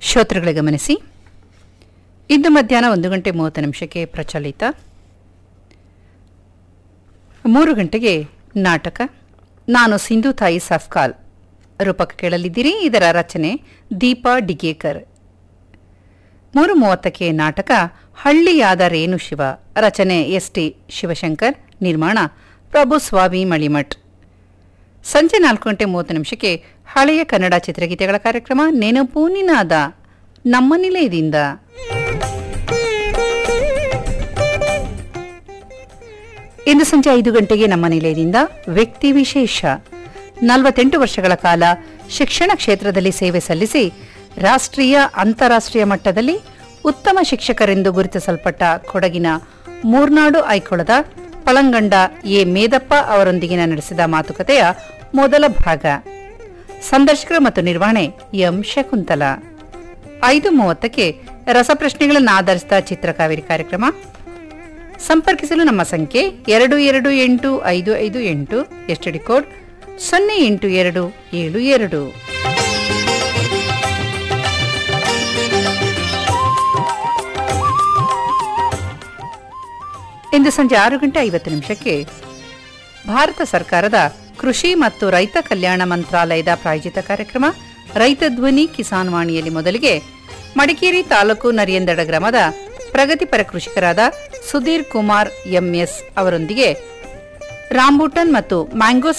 ಶ್ರೋತೃಗಳೇ ಗಮನಿಸಿ ಇಂದು ಮಧ್ಯಾಹ್ನ ಒಂದು ಗಂಟೆ ಮೂವತ್ತು ನಿಮಿಷಕ್ಕೆ ಪ್ರಚಲಿತ ಮೂರು ಗಂಟೆಗೆ ನಾಟಕ ನಾನು ಸಿಂಧು ತಾಯಿ ಸಫ್ಕಾಲ್ ರೂಪಕ ಕೇಳಲಿದ್ದೀರಿ ಇದರ ರಚನೆ ದೀಪಾ ಡಿಗೇಕರ್ ಮೂರು ಮೂವತ್ತಕ್ಕೆ ನಾಟಕ ಹಳ್ಳಿಯಾದ ರೇಣು ಶಿವ ರಚನೆ ಎಸ್ ಟಿ ಶಿವಶಂಕರ್ ನಿರ್ಮಾಣ ಪ್ರಭು ಸ್ವಾಮಿ ಮಳಿಮಠ್ ಸಂಜೆ ನಾಲ್ಕು ಗಂಟೆ ಮೂವತ್ತು ನಿಮಿಷಕ್ಕೆ ಹಳೆಯ ಕನ್ನಡ ಚಿತ್ರಗೀತೆಗಳ ಕಾರ್ಯಕ್ರಮ ನೆನಪು ನಿನಾದ ನಮ್ಮ ನಿಲಯದಿಂದ ಇಂದು ಸಂಜೆ ಐದು ಗಂಟೆಗೆ ನಮ್ಮ ನಿಲಯದಿಂದ ವ್ಯಕ್ತಿ ವಿಶೇಷ ನಲವತ್ತೆಂಟು ವರ್ಷಗಳ ಕಾಲ ಶಿಕ್ಷಣ ಕ್ಷೇತ್ರದಲ್ಲಿ ಸೇವೆ ಸಲ್ಲಿಸಿ ರಾಷ್ಟ್ರೀಯ ಅಂತಾರಾಷ್ಟ್ರೀಯ ಮಟ್ಟದಲ್ಲಿ ಉತ್ತಮ ಶಿಕ್ಷಕರೆಂದು ಗುರುತಿಸಲ್ಪಟ್ಟ ಕೊಡಗಿನ ಮೂರ್ನಾಡು ಐಕೊಳದ ಪಳಂಗಂಡ ಎ ಮೇದಪ್ಪ ಅವರೊಂದಿಗಿನ ನಡೆಸಿದ ಮಾತುಕತೆಯ ಮೊದಲ ಭಾಗ ಸಂದರ್ಶಕರು ಮತ್ತು ನಿರ್ವಹಣೆ ಎಂ ಶಕುಂತಲ ಐದು ಮೂವತ್ತಕ್ಕೆ ರಸಪ್ರಶ್ನೆಗಳನ್ನು ಆಧರಿಸಿದ ಚಿತ್ರಕಾವೇರಿ ಕಾರ್ಯಕ್ರಮ ಸಂಪರ್ಕಿಸಲು ನಮ್ಮ ಸಂಖ್ಯೆ ಎರಡು ಎರಡು ಎಂಟು ಐದು ಐದು ಎಂಟು ಎಸ್ಟಿಡಿ ಕೋಡ್ ಸೊನ್ನೆ ಎಂಟು ಎರಡು ಏಳು ಎರಡು ಇಂದು ಸಂಜೆ ಆರು ಗಂಟೆ ಐವತ್ತು ನಿಮಿಷಕ್ಕೆ ಭಾರತ ಸರ್ಕಾರದ ಕೃಷಿ ಮತ್ತು ರೈತ ಕಲ್ಯಾಣ ಮಂತ್ರಾಲಯದ ಪ್ರಾಯೋಜಿತ ಕಾರ್ಯಕ್ರಮ ರೈತ ಧ್ವನಿ ಕಿಸಾನ್ ವಾಣಿಯಲ್ಲಿ ಮೊದಲಿಗೆ ಮಡಿಕೇರಿ ತಾಲೂಕು ನರಿಯಂದಡ ಗ್ರಾಮದ ಪ್ರಗತಿಪರ ಕೃಷಿಕರಾದ ಸುಧೀರ್ ಕುಮಾರ್ ಎಂಎಸ್ ಅವರೊಂದಿಗೆ ರಾಂಬೂಟನ್ ಮತ್ತು ಮ್ಯಾಂಗೋ